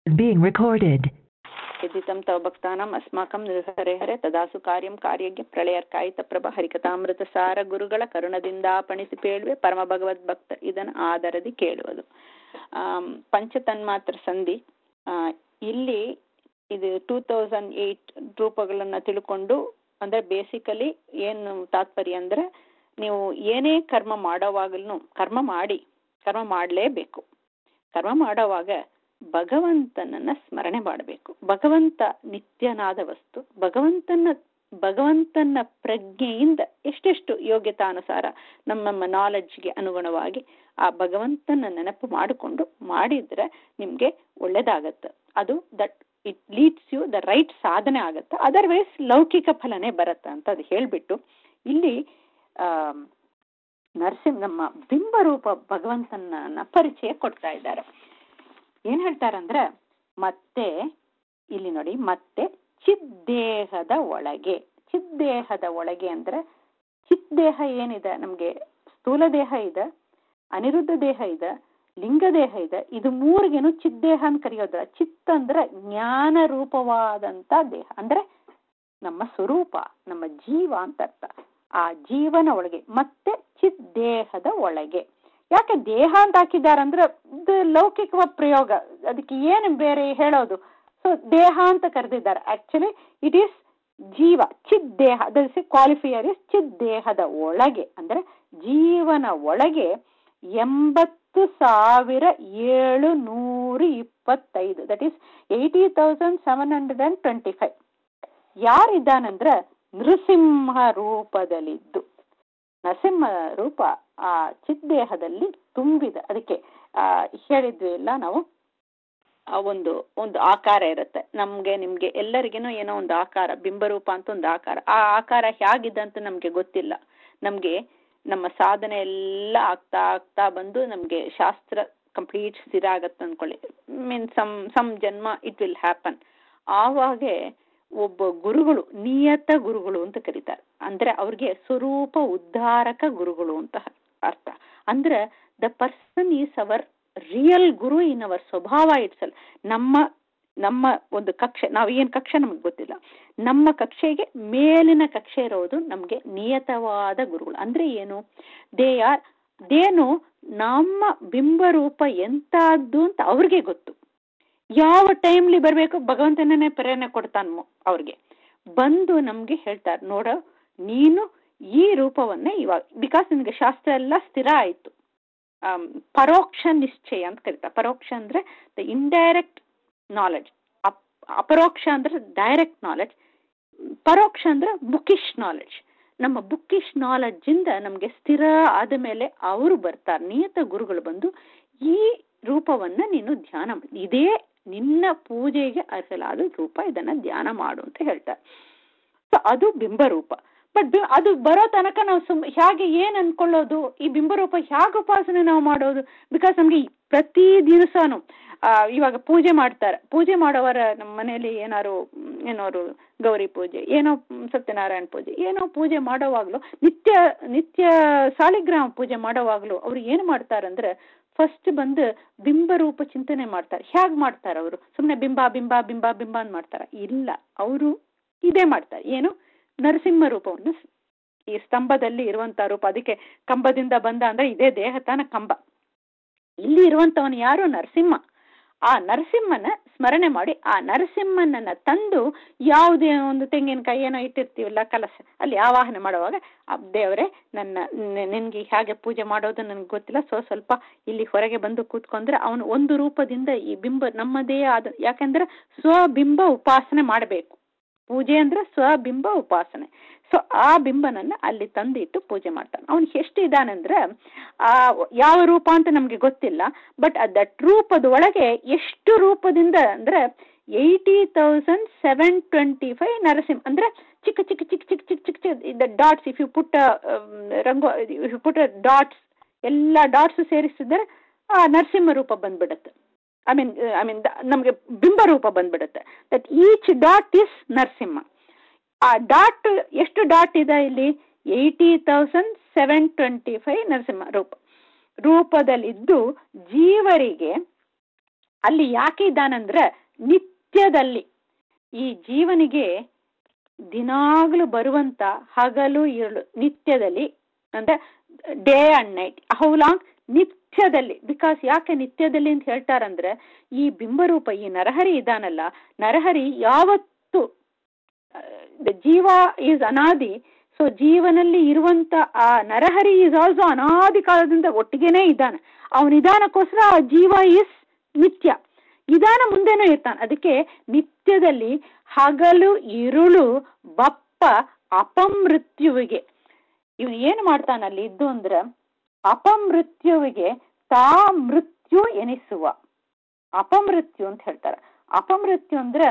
being recorded. यदितं तव भक्तानाम् अस्माकं ನಿರ್ಹರೆ ಹರೆ ತದಾಸು ಕಾರ್ಯಂ ಕಾರ್ಯಜ್ಞ ಪ್ರಳಯರ್ಕಾಯಿತ ಪ್ರಭ ಹರಿಕಥಾಮೃತ ಸಾರ ಗುರುಗಳ ಕರುಣದಿಂದಾಪಣಿಸಿ ಪೇಳುವೆ ಪರಮ ಭಗವದ್ ಭಕ್ತ ಇದನ್ನು ಆದರದಿ ಕೇಳುವುದು ಆಮ್, ಪಂಚತನ್ಮಾತ್ರ ಸಂಧಿ ಆ, ಇಲ್ಲಿ ಇದು ಟೂ ತೌಸಂಡ್ ಏಯ್ಟ್ ರೂಪಗಳನ್ನ ತಿಳ್ಕೊಂಡು ಅಂದ್ರೆ ಬೇಸಿಕಲಿ ಏನು ತಾತ್ಪರ್ಯ ಅಂದ್ರೆ ನೀವು ಏನೇ ಕರ್ಮ ಮಾಡೋವಾಗಲೂ ಕರ್ಮ ಮಾಡಿ ಕರ್ಮ ಮಾಡಲೇಬೇಕು ಕರ್ಮ ಮಾಡೋವಾಗ ಭಗವಂತನನ್ನ ಸ್ಮರಣೆ ಮಾಡಬೇಕು ಭಗವಂತ ನಿತ್ಯನಾದ ವಸ್ತು ಭಗವಂತನ ಭಗವಂತನ ಪ್ರಜ್ಞೆಯಿಂದ ಎಷ್ಟೆಷ್ಟು ಯೋಗ್ಯತಾನುಸಾರ ನಮ್ಮ ನಮ್ಮ ನಾಲೆಡ್ಜ್ಗೆ ಅನುಗುಣವಾಗಿ ಆ ಭಗವಂತನ ನೆನಪು ಮಾಡಿಕೊಂಡು ಮಾಡಿದ್ರೆ ನಿಮ್ಗೆ ಒಳ್ಳೇದಾಗತ್ತೆ ಅದು that it leads you the right ಸಾಧನೆ ಆಗತ್ತೆ ಅದರ್ವೈಸ್ ಲೌಕಿಕ ಫಲನೇ ಬರುತ್ತೆ ಅಂತ ಅದು ಹೇಳ್ಬಿಟ್ಟು ಇಲ್ಲಿ ಆ ನರಸಿಂಹ ನಮ್ಮ ಬಿಂಬರೂಪ ಭಗವಂತನ ಪರಿಚಯ ಕೊಡ್ತಾ ಇದ್ದಾರೆ ಏನ್ ಹೇಳ್ತಾರಂದ್ರೆ ಮತ್ತೆ ಇಲ್ಲಿ ನೋಡಿ ಮತ್ತೆ ಚಿದ್ದೇಹದ ಒಳಗೆ ಚಿದ್ದೇಹದ ಒಳಗೆ ಅಂದ್ರೆ ಚಿದ್ದೇಹ ಏನಿದೆ ನಮ್ಗೆ ಸ್ಥೂಲ ದೇಹ ಇದೆ ಅನಿರುದ್ಧ ದೇಹ ಇದೆ ಲಿಂಗ ದೇಹ ಇದೆ ಇದು ಮೂರಿಗೇನು ಚಿದ್ದೇಹ ಅಂತ ಕರೆಯೋದ್ರ ಚಿತ್ತ ಅಂದ್ರೆ ಜ್ಞಾನ ರೂಪವಾದಂತ ದೇಹ ಅಂದ್ರೆ ನಮ್ಮ ಸ್ವರೂಪ ನಮ್ಮ ಜೀವ ಅಂತ ಅರ್ಥ ಆ ಜೀವನ ಒಳಗೆ ಮತ್ತೆ ಚಿದ್ದೇಹದ ಒಳಗೆ ಯಾಕೆ ದೇಹ ಅಂತ ಹಾಕಿದಾರಂದ್ರೆ ಇದು ಲೌಕಿಕ ಪ್ರಯೋಗ ಅದಕ್ಕೆ ಏನು ಬೇರೆ ಹೇಳೋದು ಸೊ ದೇಹ ಅಂತ ಕರೆದಿದ್ದಾರೆ ಆಕ್ಚುಲಿ ಇಟ್ ಈಸ್ ಜೀವ ಚಿತ್ ದೇಹ ದಟ್ ಕ್ವಾಲಿಫಿಯರ್ ಇಸ್ ಚಿತ್ ದೇಹದ ಒಳಗೆ ಅಂದ್ರೆ ಜೀವನ ಒಳಗೆ ಎಂಬತ್ತು ಸಾವಿರ ಏಳು ನೂರು ಇಪ್ಪತ್ತೈದು that is eighty thousand seven hundred and twenty five ಯಾರಿದ್ದಾನಂದ್ರೆ ನೃಸಿಂಹ ರೂಪದಲ್ಲಿದ್ದು ನರಸಿಂಹ ರೂಪ ಆ ಚಿದ್ದೇಹದಲ್ಲಿ ತುಂಬಿದ ಅದಕ್ಕೆ ಆ ಹೇಳಿದ್ವಿ ಇಲ್ಲ ನಾವು ಆ ಒಂದು ಒಂದು ಆಕಾರ ಇರುತ್ತೆ ನಮ್ಗೆ ನಿಮ್ಗೆ ಎಲ್ಲರಿಗೇನೋ ಏನೋ ಒಂದು ಆಕಾರ ಬಿಂಬರೂಪ ಅಂತ ಒಂದು ಆಕಾರ ಆ ಆಕಾರ ಹೇಗಿದೆ ಅಂತ ನಮ್ಗೆ ಗೊತ್ತಿಲ್ಲ ನಮ್ಗೆ ನಮ್ಮ ಸಾಧನೆ ಎಲ್ಲ ಆಗ್ತಾ ಆಗ್ತಾ ಬಂದು ನಮ್ಗೆ ಶಾಸ್ತ್ರ ಕಂಪ್ಲೀಟ್ ಸ್ಥಿರ ಆಗತ್ತೆ ಅನ್ಕೊಳ್ಳಿ ಮೀನ್ ಸಮ್ ಸಮ್ ಜನ್ಮ ಇಟ್ ವಿಲ್ ಹ್ಯಾಪನ್ ಆವಾಗೆ ಒಬ್ಬ ಗುರುಗಳು ನಿಯತ ಗುರುಗಳು ಅಂತ ಕರೀತಾರೆ ಅಂದ್ರೆ ಅವ್ರಿಗೆ ಸ್ವರೂಪ ಉದ್ಧಾರಕ ಗುರುಗಳು ಅಂತ ಅರ್ಥ ಅಂದ್ರೆ the person is our real guru in ಅವರ್ ಸ್ವಭಾವ ಇಟ್ಸಲ್ ನಮ್ಮ ನಮ್ಮ ಒಂದು ಕಕ್ಷೆ ನಾವು ಏನ್ ಕಕ್ಷೆ ನಮ್ಗೆ ಗೊತ್ತಿಲ್ಲ ನಮ್ಮ ಕಕ್ಷೆಗೆ ಮೇಲಿನ ಕಕ್ಷೆ ಇರೋದು ನಮ್ಗೆ ನಿಯತವಾದ ಗುರುಗಳು ಅಂದ್ರೆ ಏನು ದೇ ಆರ್ ದೇನು ನಮ್ಮ ಬಿಂಬರೂಪ ಎಂತದ್ದು ಅಂತ ಅವ್ರಿಗೆ ಗೊತ್ತು ಯಾವ ಟೈಮ್ಲಿ ಬರಬೇಕು ಭಗವಂತನೇ ಪ್ರೇರಣೆ ಕೊಡ್ತಾನ ಅವ್ರಿಗೆ ಬಂದು ನಮ್ಗೆ ಹೇಳ್ತಾರೆ ನೋಡ ನೀನು ಈ ರೂಪವನ್ನೇ ಇವಾಗ ಬಿಕಾಸ್ ನಿನ್ಗೆ ಶಾಸ್ತ್ರ ಎಲ್ಲ ಸ್ಥಿರ ಆಯ್ತು ಪರೋಕ್ಷ ನಿಶ್ಚಯ ಅಂತ ಕರೀತಾರೆ ಪರೋಕ್ಷ ಅಂದ್ರೆ ದ ಇಂಡೈರೆಕ್ಟ್ ನಾಲೆಡ್ಜ್ ಅಪರೋಕ್ಷ ಅಂದ್ರೆ ಡೈರೆಕ್ಟ್ ನಾಲೆಡ್ಜ್ ಪರೋಕ್ಷ ಅಂದ್ರೆ ಬುಕಿಶ್ ನಾಲೆಡ್ಜ್ ನಮ್ಮ ಬುಕ್ಕಿಶ್ ನಾಲೆಡ್ಜ್ ಇಂದ ನಮ್ಗೆ ಸ್ಥಿರ ಆದ ಮೇಲೆ ಅವರು ಬರ್ತಾರೆ ನಿಯತ ಗುರುಗಳು ಬಂದು ಈ ರೂಪವನ್ನ ನೀನು ಧ್ಯಾನ ಇದೇ ನಿನ್ನ ಪೂಜೆಗೆ ಅರ್ಹಲಾದ ರೂಪ ಇದನ್ನ ಧ್ಯಾನ ಮಾಡು ಅಂತ ಹೇಳ್ತಾರೆ ಸೊ ಅದು ಬಿಂಬರೂಪ ಬಟ್ ಅದು ಬರೋ ತನಕ ನಾವು ಸುಮ್ ಹೇಗೆ ಏನ್ ಅನ್ಕೊಳ್ಳೋದು ಈ ಬಿಂಬರೂಪ ಹೇಗೆ ಉಪಾಸನೆ ನಾವು ಮಾಡೋದು ಬಿಕಾಸ್ ನಮ್ಗೆ ಪ್ರತಿ ದಿವಸನು ಇವಾಗ ಪೂಜೆ ಮಾಡ್ತಾರೆ ಪೂಜೆ ಮಾಡೋವರ ನಮ್ಮ ಮನೆಯಲ್ಲಿ ಏನಾರು ಏನಾರು ಗೌರಿ ಪೂಜೆ ಏನೋ ಸತ್ಯನಾರಾಯಣ ಪೂಜೆ ಏನೋ ಪೂಜೆ ಮಾಡೋವಾಗ್ಲೂ ನಿತ್ಯ ನಿತ್ಯ ಸಾಲಿಗ್ರಾಮ ಪೂಜೆ ಮಾಡೋವಾಗ್ಲೂ ಅವ್ರು ಏನ್ ಮಾಡ್ತಾರಂದ್ರೆ ಫಸ್ಟ್ ಬಂದು ಬಿಂಬರೂಪ ಚಿಂತನೆ ಮಾಡ್ತಾರೆ ಹೇಗ್ ಮಾಡ್ತಾರೆ ಅವರು ಸುಮ್ಮನೆ ಬಿಂಬ ಬಿಂಬ ಬಿಂಬ ಬಿಂಬ ಅಂತ ಮಾಡ್ತಾರ ಇಲ್ಲ ಅವರು ಇದೇ ಮಾಡ್ತಾರೆ ಏನು ನರಸಿಂಹ ರೂಪವನ್ನು ಈ ಸ್ತಂಭದಲ್ಲಿ ಇರುವಂತ ರೂಪ ಅದಕ್ಕೆ ಕಂಬದಿಂದ ಬಂದ ಅಂದ್ರೆ ಇದೇ ದೇಹ ತಾನ ಕಂಬ ಇಲ್ಲಿ ಇರುವಂತವನು ಯಾರು ನರಸಿಂಹ ಆ ನರಸಿಂಹನ ಸ್ಮರಣೆ ಮಾಡಿ ಆ ನರಸಿಂಹನನ್ನ ತಂದು ಯಾವುದೇ ಒಂದು ತೆಂಗಿನಕಾಯಿ ಏನೋ ಇಟ್ಟಿರ್ತೀವಲ್ಲ ಕಲಶ ಅಲ್ಲಿ ಆವಾಹನೆ ಮಾಡುವಾಗ ದೇವರೇ ನನ್ನ ನಿನ್ಗೆ ಹೇಗೆ ಪೂಜೆ ಮಾಡೋದು ನನಗೆ ಗೊತ್ತಿಲ್ಲ ಸೊ ಸ್ವಲ್ಪ ಇಲ್ಲಿ ಹೊರಗೆ ಬಂದು ಕೂತ್ಕೊಂಡ್ರೆ ಅವನು ಒಂದು ರೂಪದಿಂದ ಈ ಬಿಂಬ ನಮ್ಮದೇ ಆದ ಯಾಕಂದ್ರೆ ಸ್ವಬಿಂಬ ಉಪಾಸನೆ ಮಾಡಬೇಕು ಪೂಜೆ ಅಂದ್ರೆ ಸ್ವಬಿಂಬ ಉಪಾಸನೆ ಸೊ ಆ ಬಿಂಬನನ್ನ ಅಲ್ಲಿ ತಂದಿಟ್ಟು ಪೂಜೆ ಮಾಡ್ತಾನೆ ಅವನು ಎಷ್ಟು ಇದಾನಂದ್ರೆ ಆ ಯಾವ ರೂಪ ಅಂತ ನಮ್ಗೆ ಗೊತ್ತಿಲ್ಲ ಬಟ್ ದಟ್ ರೂಪದ ಒಳಗೆ ಎಷ್ಟು ರೂಪದಿಂದ ಅಂದ್ರೆ eighty thousand seven twenty five Narasimha ಅಂದ್ರೆ ಚಿಕ್ಕ ಚಿಕ್ಕ ಚಿಕ್ಕ ಚಿಕ್ಕ ಚಿಕ್ಕ ಚಿಕ್ಕ ಚಿಕ್ಕ ಡಾಟ್ಸ್ ಇಫ್ ಯು ಪುಟ್ಟ ರಂಗೋ ಇಫ್ ಯು ಪುಟ್ಟ ಡಾಟ್ಸ್ ಎಲ್ಲ ಡಾಟ್ಸ್ ಸೇರಿಸಿದ್ರೆ ಆ ನರಸಿಂಹ ರೂಪ ಬಂದ್ಬಿಡುತ್ತೆ ಐ ಮೀನ್ ಐ ಮೀನ್ ನಮಗೆ ಬಿಂಬ ರೂಪ ಬಂದ್ಬಿಡುತ್ತೆ that each dot is Narasimha ಆ ಡಾಟ್ ಎಷ್ಟು ಡಾಟ್ ಇದೆ ಇಲ್ಲಿ eighty thousand seven twenty five Narasimha ರೂಪ ರೂಪದಲ್ಲಿದ್ದು ಜೀವರಿಗೆ ಅಲ್ಲಿ ಯಾಕೆ ಇದ್ದಾನಂದ್ರೆ ನಿತ್ಯದಲ್ಲಿ ಈ ಜೀವನಿಗೆ ದಿನಾಗ್ಲೂ ಬರುವಂತ ಹಗಲು ಇರಳು ನಿತ್ಯದಲ್ಲಿ ಅಂದ್ರೆ day and night how long ನಿತ್ಯದಲ್ಲಿ ಬಿಕಾಸ್ ಯಾಕೆ ನಿತ್ಯದಲ್ಲಿ ಅಂತ ಹೇಳ್ತಾರಂದ್ರೆ ಈ ಬಿಂಬರೂಪ ಈ ನರಹರಿ ಇದಾನಲ್ಲ ನರಹರಿ ಯಾವತ್ತು ಜೀವ ಈಸ್ ಅನಾದಿ ಸೊ ಜೀವನಲ್ಲಿ ಇರುವಂತ ಆ ನರಹರಿ ಈಸ್ ಆಲ್ಸೋ ಅನಾದಿ ಕಾಲದಿಂದ ಒಟ್ಟಿಗೆನೇ ಇದ್ದಾನೆ ಅವನ ನಿಧಾನಕ್ಕೋಸ್ಕರ ಆ ಜೀವ ಈಸ್ ನಿತ್ಯ ನಿಧಾನ ಮುಂದೆನೂ ಇರ್ತಾನೆ ಅದಕ್ಕೆ ನಿತ್ಯದಲ್ಲಿ ಹಗಲು ಇರುಳು ಬಪ್ಪ ಅಪಮೃತ್ಯುವಿಗೆ ಇವನು ಏನು ಮಾಡ್ತಾನಲ್ಲಿ ಇದ್ದು ಅಂದ್ರೆ ಅಪಮೃತ್ಯುವಿಗೆ ತಾ ಮೃತ್ಯು ಎನಿಸುವ ಅಪಮೃತ್ಯು ಅಂತ ಹೇಳ್ತಾರೆ ಅಪಮೃತ್ಯು ಅಂದ್ರೆ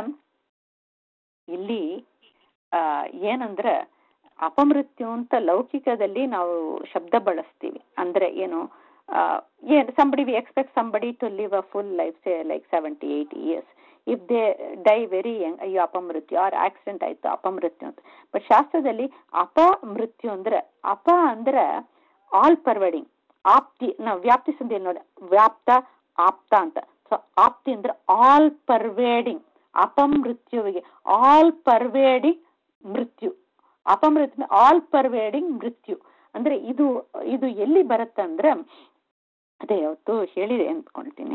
ಇಲ್ಲಿ ಆ ಏನಂದ್ರೆ ಅಪಮೃತ್ಯು ಅಂತ ಲೌಕಿಕದಲ್ಲಿ ನಾವು ಶಬ್ದ ಬಳಸ್ತೀವಿ ಅಂದ್ರೆ ಏನು ಏನು somebody we expect somebody to live a full life say like seventy eighty years if they die very young ಅಯ್ಯೋ ಅಪಮೃತ್ಯು ಆರ್ ಆಕ್ಸಿಡೆಂಟ್ ಆಯ್ತು ಅಪಮೃತ್ಯು ಅಂತ ಬಟ್ ಶಾಸ್ತ್ರದಲ್ಲಿ ಅಪಮೃತ್ಯು ಅಂದ್ರೆ ಅಪ ಅಂದ್ರೆ ಆಲ್ ಪರ್ವಡಿಂಗ್ ಆಪ್ತಿ ನಾವು ವ್ಯಾಪ್ತಿ ಸಂಧಿ ನೋಡಿ ವ್ಯಾಪ್ತ ಆಪ್ತ ಅಂತ ಸೊ ಆಪ್ತಿ ಅಂದ್ರೆ ಆಲ್ ಪರ್ವೇಡಿಂಗ್ ಅಪಮೃತ್ಯುವಿಗೆ ಆಲ್ ಪರ್ವೇಡಿಂಗ್ ಮೃತ್ಯು ಅಪಮೃತ್ಯು ಆಲ್ ಪರ್ವೇಡಿಂಗ್ ಮೃತ್ಯು ಅಂದ್ರೆ ಇದು ಇದು ಎಲ್ಲಿ ಬರುತ್ತಂದ್ರೆ ಅದೇ ಯಾವತ್ತು ಹೇಳಿದೆ ಅಂದ್ಕೊಳ್ತೀನಿ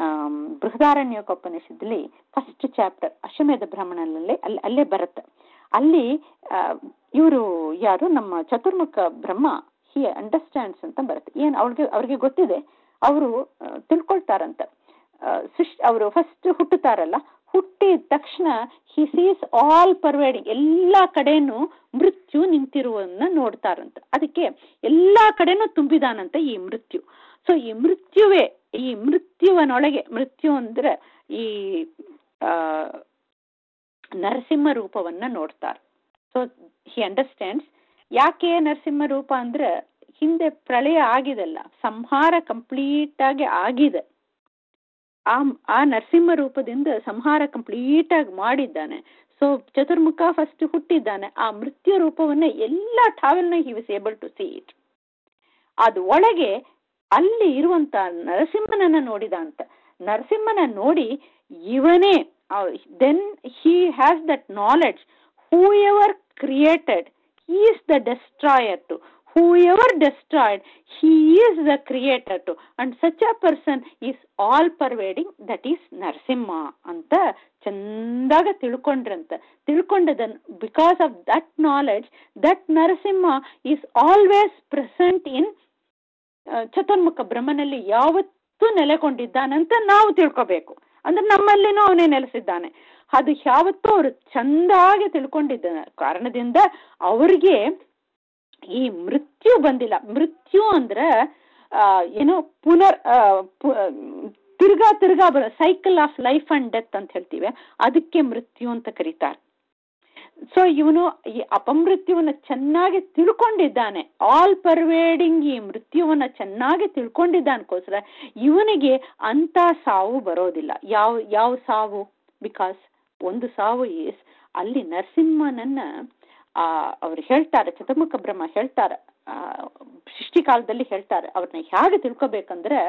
ಬೃಹದಾರಣ್ಯೋಪನಿಷತ್ತಲ್ಲಿ ಫಸ್ಟ್ ಚಾಪ್ಟರ್ ಅಶ್ವಮೇಧ ಬ್ರಾಹ್ಮಣನಲ್ಲಿ ಅಲ್ಲಿ ಅಲ್ಲೇ ಬರುತ್ತೆ ಅಲ್ಲಿ ಇವರು ಯಾರು ನಮ್ಮ ಚತುರ್ಮುಖ ಬ್ರಹ್ಮ ಹಿ ಅಂಡರ್ಸ್ಟ್ಯಾಂಡ್ಸ್ ಅಂತ ಬರುತ್ತೆ ಏನು ಅವ್ರಿಗೆ ಅವ್ರಿಗೆ ಗೊತ್ತಿದೆ ಅವರು ತಿಳ್ಕೊಳ್ತಾರಂತ ಸೃಷ್ಟಿ ಅವರು ಫಸ್ಟ್ ಹುಟ್ಟುತ್ತಾರಲ್ಲ ಹುಟ್ಟಿದ ತಕ್ಷಣ ಹಿ ಸೀಸ್ ಆಲ್ ಪರ್ವೇಡಿಂಗ್ ಎಲ್ಲಾ ಕಡೆನೂ ಮೃತ್ಯು ನಿಂತಿರುವನ್ನ ನೋಡ್ತಾರಂತ ಅದಕ್ಕೆ ಎಲ್ಲಾ ಕಡೆನೂ ತುಂಬಿದಾನಂತ ಈ ಮೃತ್ಯು ಸೊ ಈ ಮೃತ್ಯುವೇ ಈ ಮೃತ್ಯುವನೊಳಗೆ ಮೃತ್ಯು ಅಂದ್ರೆ ಈ ಆ ನರಸಿಂಹ ರೂಪವನ್ನ ನೋಡ್ತಾರೆ ಸೊ ಹಿ ಅಂಡರ್ಸ್ಟ್ಯಾಂಡ್ಸ್ ಯಾಕೆ ನರಸಿಂಹ ರೂಪ ಅಂದ್ರೆ ಹಿಂದೆ ಪ್ರಳಯ ಆಗಿದೆಲ್ಲ ಸಂಹಾರ ಕಂಪ್ಲೀಟ್ ಆಗಿ ಆಗಿದೆ ಆ ಆ ನರಸಿಂಹ ರೂಪದಿಂದ ಸಂಹಾರ ಕಂಪ್ಲೀಟ್ ಆಗಿ ಮಾಡಿದ್ದಾನೆ ಸೊ ಚತುರ್ಮುಖ ಫಸ್ಟ್ ಹುಟ್ಟಿದ್ದಾನೆ ಆ ಮೃತ್ಯು ರೂಪವನ್ನ ಎಲ್ಲ ಠಾವೆಲ್ನ he was able to see it ಅದು ಒಳಗೆ ಅಲ್ಲಿ ಇರುವಂತ ನರಸಿಂಹನನ್ನ ನೋಡಿದ ಅಂತ ನರಸಿಂಹನ ನೋಡಿ ಇವನೇ then he has that knowledge whoever created is the destroyer to whoever destroyed he is the creator to and such a person is all pervading that is Narasimha ಅಂತ ಚಂದಾಗ ತಿಳ್ಕೊಂಡ್ರಂತ ತಿಳ್ಕೊಂಡದನ್ because of that knowledge that Narasimha is always present in Chaturmukha ಬ್ರಹ್ಮನಲ್ಲಿ ಯಾವತ್ತೂ ನೆಲೆಗೊಂಡಿದ್ದಾನಂತ ನಾವು ತಿಳ್ಕೋಬೇಕು ಅಂದ್ರೆ ನಮ್ಮಲ್ಲಿನೂ ಅವನೇ ನೆಲೆಸಿದ್ದಾನೆ ಅದು ಯಾವತ್ತೂ ಅವರು ಚಂದಾಗಿ ತಿಳ್ಕೊಂಡಿದ್ದ ಕಾರಣದಿಂದ ಅವ್ರಿಗೆ ಈ ಮೃತ್ಯು ಬಂದಿಲ್ಲ ಮೃತ್ಯು ಅಂದ್ರೆ ಏನೋ ಪುನರ್ ತಿರ್ಗಾ ತಿರ್ಗಾ ಬರ cycle of life and death ಅಂತ ಹೇಳ್ತೀವಿ ಅದಕ್ಕೆ ಮೃತ್ಯು ಅಂತ ಕರೀತಾರೆ ಸೊ ಇವನು ಈ ಅಪಮೃತ್ಯುವನ್ನ ಚೆನ್ನಾಗಿ ತಿಳ್ಕೊಂಡಿದ್ದಾನೆ ಆಲ್ ಪರ್ವೇಡಿಂಗ್ ಈ ಮೃತ್ಯುವನ್ನ ಚೆನ್ನಾಗಿ ತಿಳ್ಕೊಂಡಿದ್ದಾನಕ್ಕೋಸ್ಕರ ಇವನಿಗೆ ಅಂತ ಸಾವು ಬರೋದಿಲ್ಲ ಯಾವ ಯಾವ ಸಾವು ಬಿಕಾಸ್ ಒಂದು ಸಾವು ಈಸ್ ಅಲ್ಲಿ ನರಸಿಂಹನನ್ನ ಆ ಅವ್ರು ಹೇಳ್ತಾರೆ ಚತುರ್ಮುಖ ಬ್ರಹ್ಮ ಹೇಳ್ತಾರೆ ಆ ಸೃಷ್ಟಿ ಕಾಲದಲ್ಲಿ ಹೇಳ್ತಾರೆ ಅವ್ರನ್ನ ಹೇಗೆ ತಿಳ್ಕೊಬೇಕಂದ್ರೆ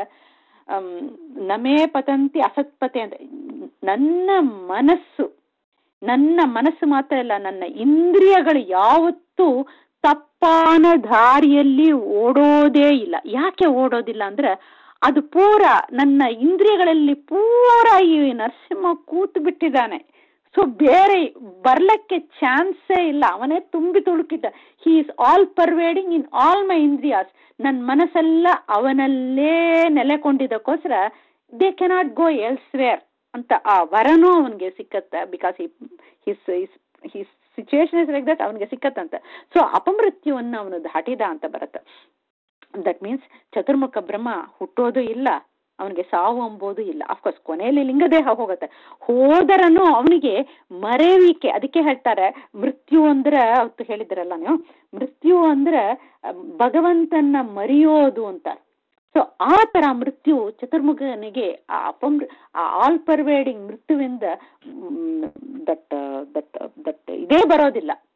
ನಮೇ ಪತಂತಿ ಅಸತ್ಪತೆ ಅಂತ ನನ್ನ ಮನಸ್ಸು ನನ್ನ ಮನಸ್ಸು ಮಾತ್ರ ಇಲ್ಲ ನನ್ನ ಇಂದ್ರಿಯಗಳು ಯಾವತ್ತೂ ತಪ್ಪಾನ ದಾರಿಯಲ್ಲಿ ಓಡೋದೇ ಇಲ್ಲ ಯಾಕೆ ಓಡೋದಿಲ್ಲ ಅಂದ್ರೆ ಅದು ಪೂರ ನನ್ನ ಇಂದ್ರಿಯಗಳಲ್ಲಿ ಪೂರ ಈ ನರಸಿಂಹ ಕೂತು ಬಿಟ್ಟಿದ್ದಾನೆ ಸೊ ಬೇರೆ ಬರ್ಲಕ್ಕೆ ಚಾನ್ಸೇ ಇಲ್ಲ ಅವನೇ ತುಂಬಿ ತುಳುಕಿದ್ದ he is all pervading in all my ಇಂದ್ರಿಯಾಸ್ ನನ್ನ ಮನಸ್ಸೆಲ್ಲ ಅವನಲ್ಲೇ ನೆಲೆಕೊಂಡಿದ್ದಕ್ಕೋಸ್ಕರ ದೇ ಕೆನಾಟ್ ಗೋ ಎಲ್ಸ್ವೇರ್ ಅಂತ ಆ ವರನೂ ಅವನಿಗೆ ಸಿಕ್ಕತ್ತ because his his his situation is like that ಅವನಿಗೆ ಸಿಕ್ಕತ್ತಂತ ಸೊ ಅಪಮೃತ್ಯುವನ್ನು ಅವನು ದಾಟಿದ ಅಂತ ಬರುತ್ತೆ ದಟ್ ಮೀನ್ಸ್ ಚತುರ್ಮುಖ ಬ್ರಹ್ಮ ಹುಟ್ಟೋದು ಇಲ್ಲ ಅವನಿಗೆ ಸಾವು ಎಂಬುದು ಇಲ್ಲ ಅಫ್ಕೋರ್ಸ್ ಕೊನೆಯಲ್ಲಿ ಲಿಂಗದೇಹ ಹೋಗುತ್ತೆ ಹೋದರನು ಅವನಿಗೆ ಮರೆವಿಕೆ ಅದಕ್ಕೆ ಹೇಳ್ತಾರೆ ಮೃತ್ಯು ಅಂದ್ರೆ ಅವತ್ತು ಹೇಳಿದ್ರಲ್ಲ ನೀವು ಮೃತ್ಯು ಅಂದ್ರೆ ಭಗವಂತನ ಮರೆಯೋದು ಅಂತ ಸೊ ಆ ತರ ಮೃತ್ಯು ಚತುರ್ಮುಖನಿಗೆ ಆ ಅಪಮೃ ಆ ಆಲ್ ಪರ್ವೇಡಿಂಗ್ ಮೃತ್ಯುವಿಂದ ದಟ್ ದಟ್ ದಟ್ ಇದೇ ಬರೋದಿಲ್ಲ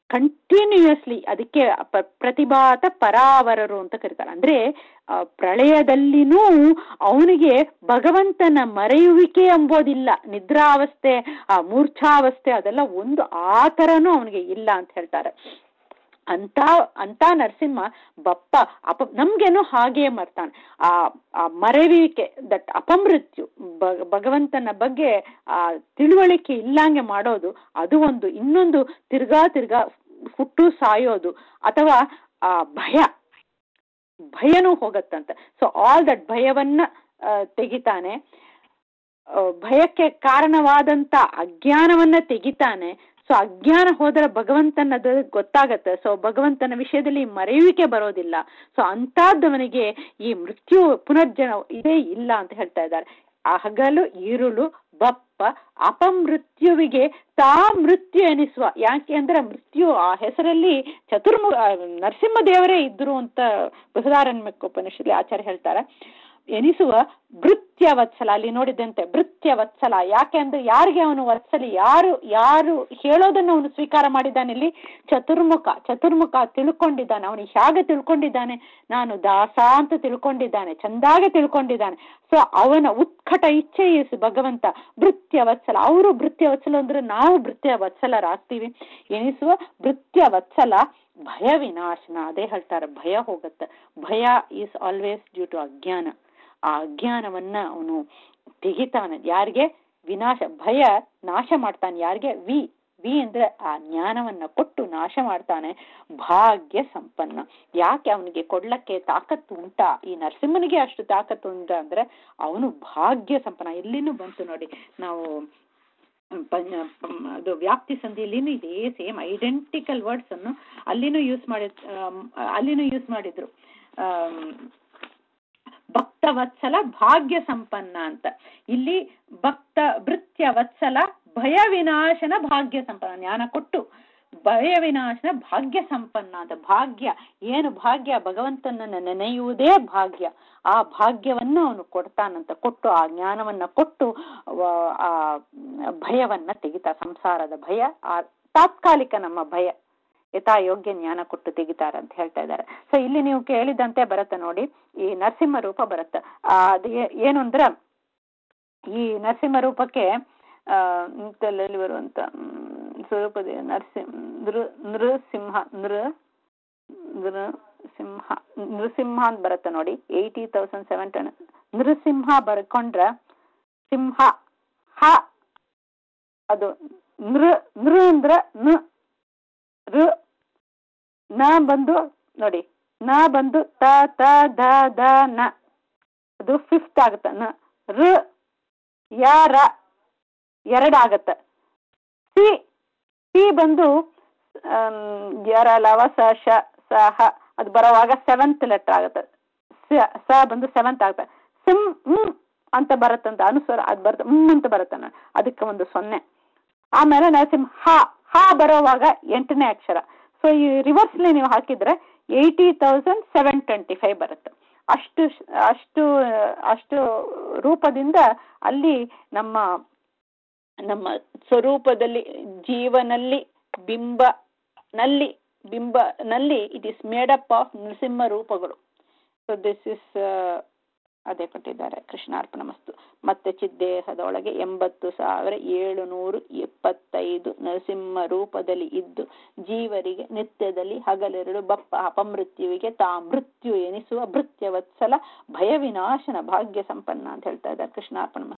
ಕಂಟಿನ್ಯೂಯಸ್ಲಿ ಅದಕ್ಕೆ ಪ್ರತಿಭಾತ ಪರಾವರರು ಅಂತ ಕರೀತಾರೆ ಅಂದ್ರೆ ಪ್ರಳಯದಲ್ಲಿನೂ ಅವನಿಗೆ ಭಗವಂತನ ಮರೆಯುವಿಕೆ ಎಂಬುದಿಲ್ಲ ನಿದ್ರಾವಸ್ಥೆ ಆ ಮೂರ್ಛಾವಸ್ಥೆ ಅದೆಲ್ಲ ಒಂದು ಆ ಥರನೂ ಅವನಿಗೆ ಇಲ್ಲ ಅಂತ ಹೇಳ್ತಾರೆ ಅಂತ ಅಂತ ನರಸಿಂಹ ಬಪ್ಪ ಅಪ ನಮ್ಗೇನು ಹಾಗೆ ಮಾಡ್ತಾನೆ ಆ ಆ ಮರೆಯುವಿಕೆ ದಟ್ ಅಪಮೃತ್ಯು ಭಗವಂತನ ಬಗ್ಗೆ ಆ ತಿಳುವಳಿಕೆ ಇಲ್ಲಂಗೆ ಮಾಡೋದು ಅದು ಒಂದು ಇನ್ನೊಂದು ತಿರ್ಗಾ ತಿರ್ಗಾ ಹುಟ್ಟು ಸಾಯೋದು ಅಥವಾ ಆ ಭಯ ಭಯನೂ ಹೋಗತ್ತಂತೆ ಸೊ ಆಲ್ ದಟ್ ಭಯವನ್ನ ತೆಗಿತಾನೆ ಭಯಕ್ಕೆ ಕಾರಣವಾದಂತ ಅಜ್ಞಾನವನ್ನ ತೆಗಿತಾನೆ ಸೊ ಅಜ್ಞಾನ ಹೋದರೆ ಭಗವಂತನದು ಗೊತ್ತಾಗತ್ತೆ ಸೊ ಭಗವಂತನ ವಿಷಯದಲ್ಲಿ ಮರೆಯುವಿಕೆ ಬರೋದಿಲ್ಲ ಸೊ ಅಂಥದ್ದವನಿಗೆ ಈ ಮೃತ್ಯು ಪುನರ್ಜನ ಇದೇ ಇಲ್ಲ ಅಂತ ಹೇಳ್ತಾ ಇದ್ದಾರೆ ಆ ಹಗಲು ಈರುಳು ಬಪ್ಪ ಅಪಮೃತ್ಯುವಿಗೆ ತಾ ಮೃತ್ಯು ಎನಿಸುವ ಯಾಕೆ ಅಂದ್ರೆ ಮೃತ್ಯು ಆ ಹೆಸರಲ್ಲಿ ಚತುರ್ಮುಖ ನರಸಿಂಹ ದೇವರೇ ಇದ್ರು ಅಂತ ಬೃಹದಾರಣ್ಯಕೋಪನಿಷತ್ಲಿ ಆಚಾರ್ಯ ಹೇಳ್ತಾರೆ ಎನಿಸುವ ಭೃತ್ಯ ವತ್ಸಲ ಅಲ್ಲಿ ನೋಡಿದಂತೆ ಭೃತ್ಯ ವತ್ಸಲ ಯಾಕೆ ಅಂದ್ರೆ ಯಾರಿಗೆ ಅವನು ವತ್ಸಲಿ ಯಾರು ಯಾರು ಹೇಳೋದನ್ನು ಅವನು ಸ್ವೀಕಾರ ಮಾಡಿದ್ದಾನೆ ಇಲ್ಲಿ ಚತುರ್ಮುಖ ಚತುರ್ಮುಖ ತಿಳ್ಕೊಂಡಿದ್ದಾನೆ ಅವನು ಹೇಗೆ ತಿಳ್ಕೊಂಡಿದ್ದಾನೆ ನಾನು ದಾಸ ಅಂತ ತಿಳ್ಕೊಂಡಿದ್ದಾನೆ ಚಂದಾಗೆ ತಿಳ್ಕೊಂಡಿದ್ದಾನೆ ಸೊ ಅವನ ಉತ್ಕಟ ಇಚ್ಛೆ ಇಸ್ ಭಗವಂತ ಭೃತ್ಯ ವತ್ಸಲ ಅವರು ಭೃತ್ಯ ವತ್ಸಲ ಅಂದ್ರೆ ನಾವು ಭೃತ್ಯ ವತ್ಸಲರಾಗ್ತೀವಿ ಎನಿಸುವ ಭೃತ್ಯ ವತ್ಸಲ ಭಯ ವಿನಾಶನ ಅದೇ ಹೇಳ್ತಾರೆ ಭಯ ಹೋಗುತ್ತೆ ಭಯ ಈಸ್ ಆಲ್ವೇಸ್ ಡ್ಯೂ ಟು ಅಜ್ಞಾನ ಆ ಅಜ್ಞಾನವನ್ನ ಅವನು ತೆಗಿತಾನೆ ಯಾರಿಗೆ ವಿನಾಶ ಭಯ ನಾಶ ಮಾಡ್ತಾನೆ ಯಾರಿಗೆ ವಿ ವಿ ಅಂದ್ರೆ ಆ ಜ್ಞಾನವನ್ನ ಕೊಟ್ಟು ನಾಶ ಮಾಡ್ತಾನೆ ಭಾಗ್ಯ ಸಂಪನ್ನ ಯಾಕೆ ಅವನಿಗೆ ಕೊಡ್ಲಕ್ಕೆ ತಾಕತ್ತು ಉಂಟಾ ಈ ನರಸಿಂಹನಿಗೆ ಅಷ್ಟು ತಾಕತ್ತು ಉಂಟ ಅಂದ್ರೆ ಅವನು ಭಾಗ್ಯ ಸಂಪನ್ನ ಎಲ್ಲಿನೂ ಬಂತು ನೋಡಿ ನಾವು ಅದು ವ್ಯಾಪ್ತಿ ಸಂಧಿಯಲ್ಲಿನೂ ಇದೇ ಸೇಮ್ ಐಡೆಂಟಿಕಲ್ ವರ್ಡ್ಸ್ ಅನ್ನು ಅಲ್ಲಿನೂ ಯೂಸ್ ಮಾಡಿ ಅಲ್ಲಿನೂ ಯೂಸ್ ಮಾಡಿದ್ರು ಭಕ್ತ ವತ್ಸಲ ಭಾಗ್ಯ ಸಂಪನ್ನ ಅಂತ ಇಲ್ಲಿ ಭಕ್ತ ಭೃತ್ಯ ವತ್ಸಲ ಭಯ ವಿನಾಶನ ಭಾಗ್ಯ ಸಂಪನ್ನ ಜ್ಞಾನ ಕೊಟ್ಟು ಭಯ ವಿನಾಶನ ಭಾಗ್ಯ ಸಂಪನ್ನ ಅಂತ ಭಾಗ್ಯ ಏನು ಭಾಗ್ಯ ಭಗವಂತನನ್ನ ನೆನೆಯುವುದೇ ಭಾಗ್ಯ ಆ ಭಾಗ್ಯವನ್ನ ಅವನು ಕೊಡ್ತಾನಂತ ಕೊಟ್ಟು ಆ ಜ್ಞಾನವನ್ನ ಕೊಟ್ಟು ಆ ಭಯವನ್ನ ತೆಗಿತಾ ಸಂಸಾರದ ಭಯ ಆ ತಾತ್ಕಾಲಿಕ ನಮ್ಮ ಭಯ ಯಥಾ ಯೋಗ್ಯ ಜ್ಞಾನ ಕೊಟ್ಟು ತೆಗಿತಾರ ಅಂತ ಹೇಳ್ತಾ ಇದ್ದಾರೆ ಸೊ ಇಲ್ಲಿ ನೀವು ಕೇಳಿದಂತೆ ಬರುತ್ತೆ ನೋಡಿ ಈ ನರಸಿಂಹ ರೂಪ ಬರುತ್ತೆ ಅದು ಏನು ಅಂದ್ರ ಈ ನರಸಿಂಹ ರೂಪಕ್ಕೆ ಆ ಇಂತಲ್ಲಿ ಬರುವಂತ ಸ್ವರೂಪದ ನರಸಿಂಹ ನೃ ನೃಸಿಂಹ ನೃ ನೃಸಿಂಹ ನೃಸಿಂಹ ಅಂತ ಬರುತ್ತೆ ನೋಡಿ eighty thousand seven ten Nrisimha ಬರ್ಕೊಂಡ್ರ ಸಿಂಹ ಹ ಅದು ನೃ ನೃ ಅಂದ್ರ ನ ಋ ನ ಬಂದು ನೋಡಿ ನ ಬಂದು ತ ತ ದ ದ ನ ಅದು ಫಿಫ್ತ್ ಆಗುತ್ತೆ ನ ಋ ಯ ರ ಎರಡಾಗತ್ತೆ ಸಿ ಸಿ ಬಂದು ಯರ ಲವ ಸ ಶ ಸ ಹ ಅದು ಬರೋವಾಗ ಸೆವೆಂತ್ ಲೆಟರ್ ಆಗುತ್ತೆ ಸ ಬಂದು ಸೆವೆಂತ್ ಆಗುತ್ತೆ ಸಿಮ್ ಹ್ಮ್ ಅಂತ ಬರುತ್ತಂತ ಅನುಸ್ವರ ಅದು ಬರುತ್ತೆ ಹ್ಮ್ ಅಂತ ಬರುತ್ತೆ ಅದಕ್ಕೆ ಒಂದು ಸೊನ್ನೆ ಆಮೇಲೆ ನರಸಿಂಹ ಹ ಹ ಬರೋವಾಗ ಎಂಟನೇ ಅಕ್ಷರ ಸೊ ಈ ರಿವರ್ಸ್ಲಿ ನೀವು ಹಾಕಿದ್ರೆ eighty thousand seven twenty five ಬರುತ್ತೆ ಅಷ್ಟು ಅಷ್ಟು ಅಷ್ಟು ರೂಪದಿಂದ ಅಲ್ಲಿ ನಮ್ಮ ನಮ್ಮ ಸ್ವರೂಪದಲ್ಲಿ ಜೀವನಲ್ಲಿ ಬಿಂಬನಲ್ಲಿ ಬಿಂಬನಲ್ಲಿ it is made up of Nrisimha ರೂಪಗಳು ಸೊ ದಿಸ್ ಇಸ್ ಅದೇ ಕೊಟ್ಟಿದ್ದಾರೆ ಕೃಷ್ಣಾರ್ಪಣ ಮಸ್ತು ಮತ್ತೆ ಚಿದ್ದೇಹದೊಳಗೆ ಎಂಬತ್ತು ಸಾವಿರ ಏಳುನೂರು ಎಪ್ಪತ್ತೈದು ನರಸಿಂಹ ರೂಪದಲ್ಲಿ ಇದ್ದು ಜೀವರಿಗೆ ನಿತ್ಯದಲ್ಲಿ ಹಗಲೆರಡು ಬಪ್ಪ ಅಪಮೃತ್ಯುವಿಗೆ ತಾ ಮೃತ್ಯು ಎನಿಸುವ ಭೃತ್ಯ ವತ್ಸಲ ಭಯ ವಿನಾಶನ ಭಾಗ್ಯ ಸಂಪನ್ನ ಅಂತ ಹೇಳ್ತಾ ಇದ್ದಾರೆ ಕೃಷ್ಣಾರ್ಪಣ